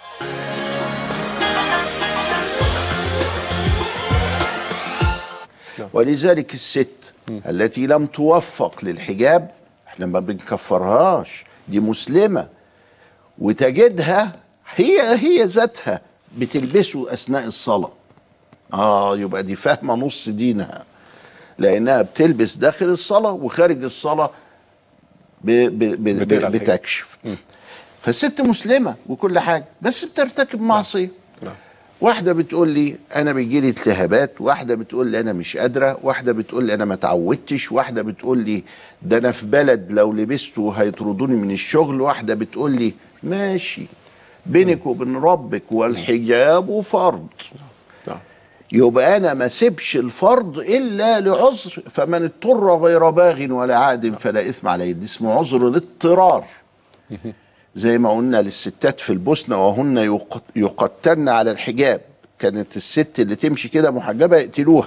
ولذلك الست التي لم توفق للحجاب احنا ما بنكفرهاش دي مسلمة وتجدها هي هي ذاتها بتلبسه أثناء الصلاة اه يبقى دي فاهمة نص دينها لأنها بتلبس داخل الصلاة وخارج الصلاة ب ب ب بتقلع ب الحجاب. بتكشف فالست مسلمة وكل حاجة بس بترتكب معصية نعم واحدة بتقول لي أنا بيجي لي التهابات، واحدة بتقول لي أنا مش قادرة، واحدة بتقول لي أنا ما اتعودتش، واحدة بتقول لي ده أنا في بلد لو لبسته هيطردوني من الشغل، واحدة بتقول لي ماشي بينك وبين ربك والحجاب فرض نعم يبقى أنا ما سيبش الفرض إلا لعذر فمن اضطر غير باغ ولا عاد فلا إثم عليه دي اسمه عذر الاضطرار زي ما قلنا للستات في البوسنة وهن يق- يقتلن على الحجاب كانت الست اللي تمشي كده محجبة يقتلوها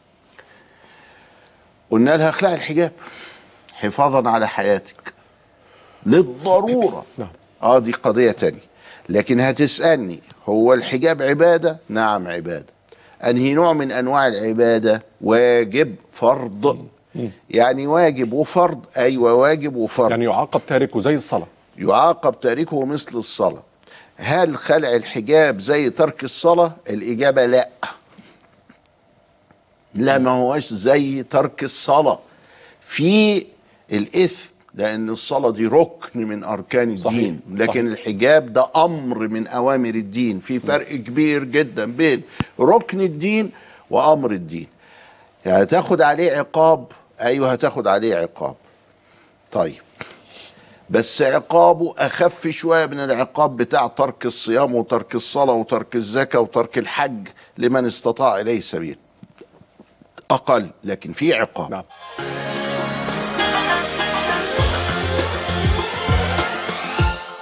قلنا لها اخلعي الحجاب حفاظا على حياتك للضرورة نعم. اه دي قضية تانية لكن هتسألني هو الحجاب عبادة نعم عبادة أنهي نوع من أنواع العبادة واجب فرض يعني واجب وفرض أيوة واجب وفرض يعني يعاقب تاركه زي الصلاة يعاقب تاركه مثل الصلاة هل خلع الحجاب زي ترك الصلاة الإجابة لا لا ما هوش زي ترك الصلاة في الإثم لأن الصلاة دي ركن من أركان الدين صحيح، لكن صحيح. الحجاب ده أمر من أوامر الدين في فرق كبير جدا بين ركن الدين وأمر الدين يعني هتاخد عليه عقاب أيوه هتاخد عليه عقاب طيب بس عقابه اخف شويه من العقاب بتاع ترك الصيام وترك الصلاه وترك الزكاه وترك الحج لمن استطاع اليه سبيل اقل لكن في عقاب نعم